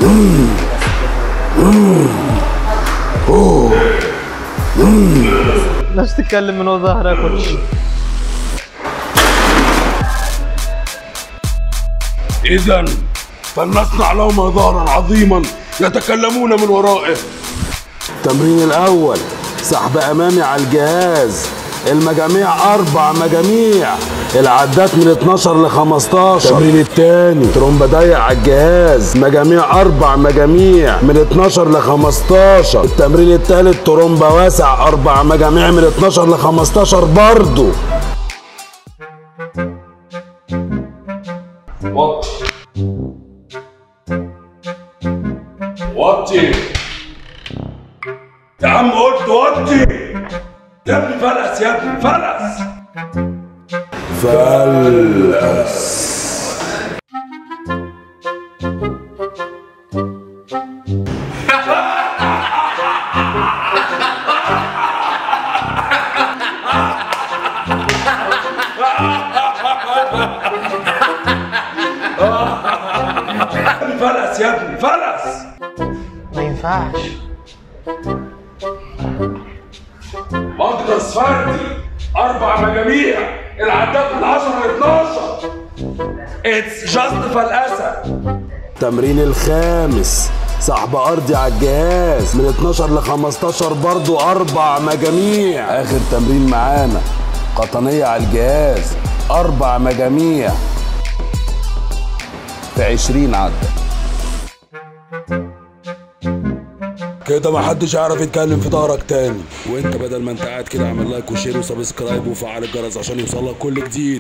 ناس تتكلم من ورا ظهرك يا كوتش إذا فلنصنع لهما ظهرا عظيما يتكلمون من ورائه التمرين الأول سحب أمامي على الجهاز المجاميع أربع مجاميع العدات من 12 ل 15 التمرين التاني ترومبا ضيق على الجهاز مجاميع أربع مجاميع من 12 ل 15 التمرين التالت ترومبا واسع أربع مجاميع من 12 ل 15 برضو وطي وطي يا عم قلت وطي يا ابني فلس يا ابني فلس فلس يا ابني فلس يا ابني فلس ما ينفعش مقدس فردي اربع مجاميع العداد من 10 ل 12 اتس جاست فلقسه التمرين الخامس سحب ارضي على الجهاز من 12 ل 15 برضو اربع مجاميع اخر تمرين معانا قطنيه على الجهاز اربع مجاميع في 20 عدة كده ما حدش يعرف يتكلم في ظهرك تاني وانت بدل ما انت قاعد كده اعمل لايك وشير وسبسكرايب وفعل الجرس عشان يوصلك كل جديد